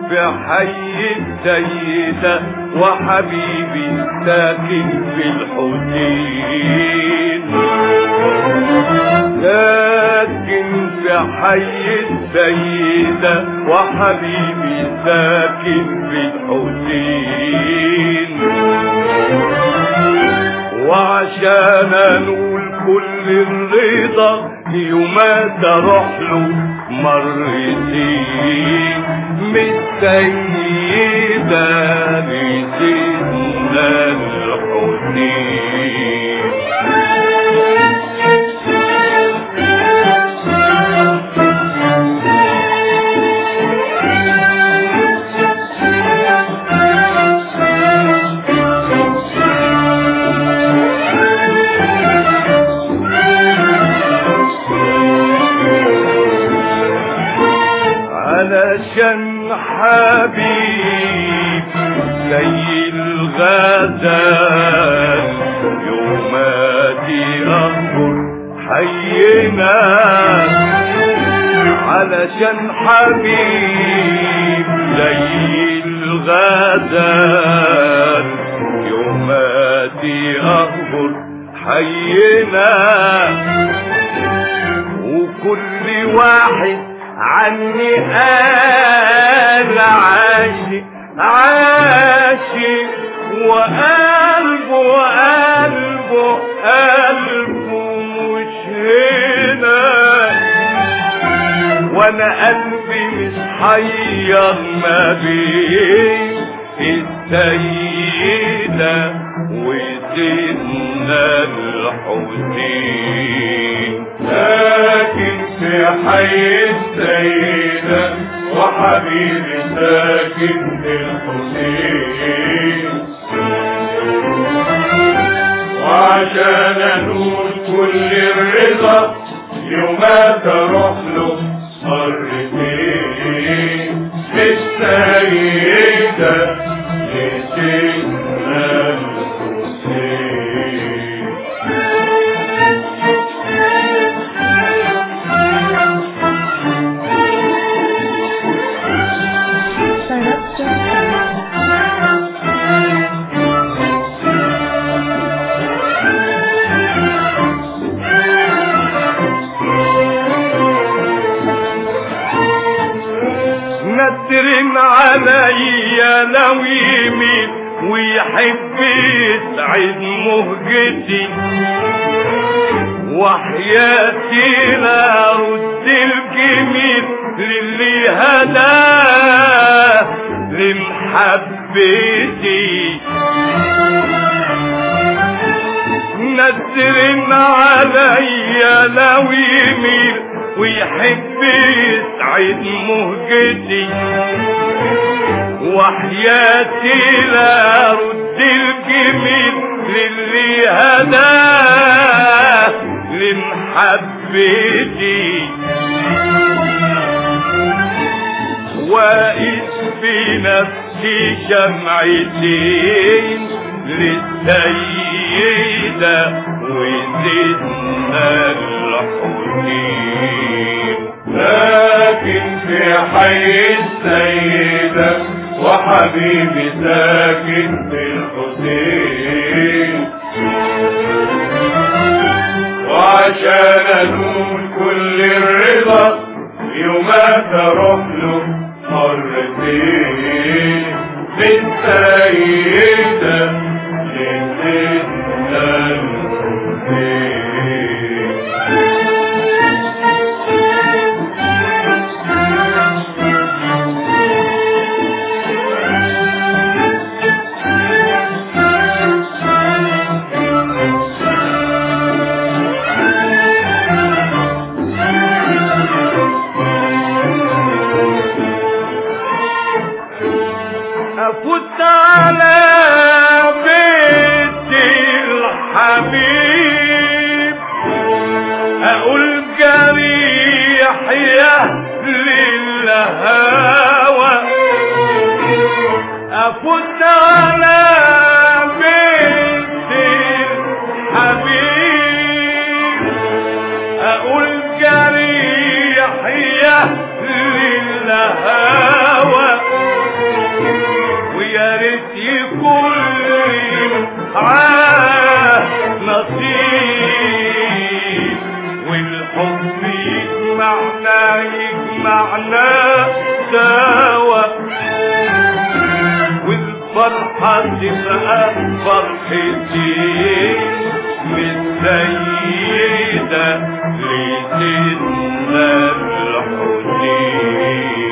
في حي السيدة وحبيبي ساكن في الحسين ساكن في حي السيدة وحبيبي ساكن في الحسين وعشان انول كل الرضا يوم تروح له مرتين من السيدة لسيدنا الحسين علشان حبيب زي الغزال يوم تأخر حينا علشان حبيب زي الغزال يوم تأخر حينا وكل واحد عني انا عاشق عاشق وقلبه قلبه قلبه مش هنا وانا قلبي مش حير ما بين السيدة وسيدنا الحسين ساكن في حي السيدة وحبيبي ساكن في الحسين وعشان نقول كل الرضا يوم تروح له مرتين السيدة لسيدنا الحسين ندر عليا لو يمين ويحب يسعد مهجتي وحياتي لا رد الجميل للي هداه لمحبتي نذر عليا لو يميل ويحب يسعد مهجتي وحياتي لا رد الجميل للي هداه لمحبتي واقف بنفسي شمعتين للسيدة وزدنا الحسين لكن في حي السيدة وحبيبي ساكن في الحسين وعشان نقول كل الرضا يوم تروح له مرتين من سيدة لسيدنا الحسين أفوت على بيت الحبيب أقول جريح يا للهوى أفوت على بيت الحبيب أقول جريح يا للهوى معاه نصيب والحب يجمعنا يجمعنا سوا والفرحة تبقى فرحتي متسيدة لسيدنا الحسين